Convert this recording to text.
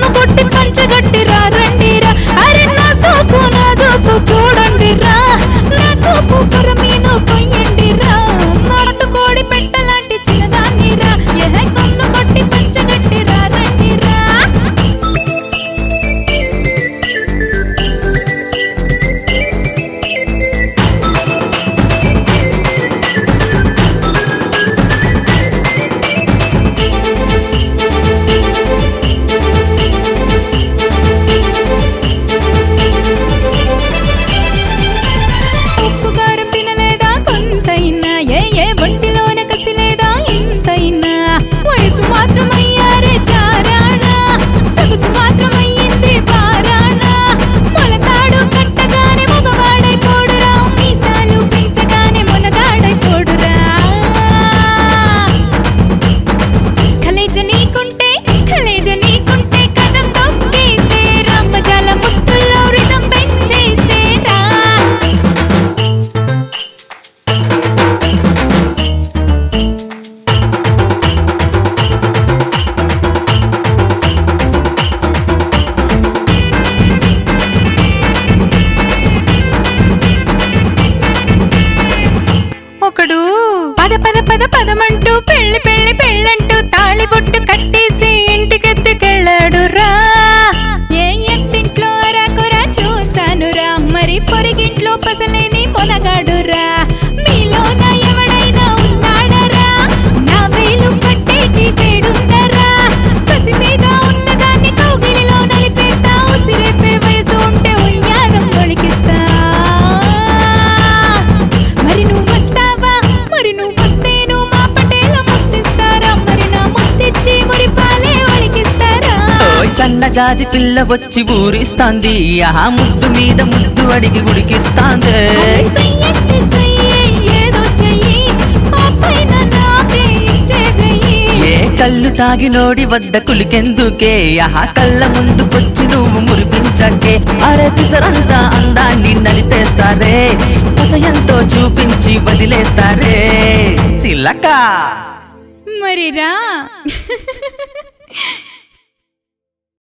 కన్ను కొట్టి పంచగట్టి రా రండి రా అరే నా సోకు నా దోసు చూడండి రా నా చూపు కొరమీను కొయ్యండి రా నాటుకోడి పెట్టలాంటి చిన్నదాన్ని రా ఏ కన్ను కొట్టి పంచగట్టి రా రండి రా ఉప్పు కారం తినలేదా కొంతైనా ఏ ఏ ఒంటిలోన కసిలేదా ఇంతైనా వయసు మాత్రమయ్యారే చారాణా సొగసు మాత్రమయ్యింది బారాణా మొలతాడు కట్టగానే మగవాడైపోడురా మీసాలు పెంచగానే మొనగాడైపోడురా కలేజ నీకుంటే కలేజ నీకుంటే కథం తొక్కేసే రామజాల ముత్తుల్లో రితం పెంచేసేరా ఒకడు పద పద పద పదమంటూ పెళ్లి పెళ్లి పెళ్ళంటూ తాళి బొట్టు కట్టేసి ఇంటికెత్తుకెళ్ళాడు రా ఏ ఎత్తింట్లో అరాకురా చూశాను రా మరి పొరిగింట్లో పసలేని పొనగాడు రా మీలో నా ఎవడైనా ఉన్నాడరా నా వేలు పట్టేటి వేడుందరా పసి మీద ఉన్నదాన్ని కౌగిలిలో నలిపేస్తా ఉసిరేపే వయసు ఉంటే ఉయ్యారం ఒలికిస్తా మరి నువ్వు వస్తావా మరి నువ్వు వస్తేను మా పటేల ముద్దిస్తారా మరి నా ముద్దిచ్చి మురిపాలే ఒలికిస్తారా ఓయ్ సన్న జాజి పిల్ల వచ్చి ఊరిస్తాంది ఆ ముద్దు మీద ముద్దు అడిగి ఉడికిస్తాంది అది చెయ్యండి చెయ్యి, ఏదో చెయ్యి, ఆ పైన నాకే ఇచ్చే వెయ్యి. ఏ కళ్ళు తాగి నోడి వద్ద కులికెందుకే ఆహా కళ్ళ ముందుకొచ్చి నువ్వు మురిపించకే అరే పిసరంతా అందాన్ని నలిపేస్తారే పసయంతో చూపించి వదిలేస్తారే సిల్లక మరిరా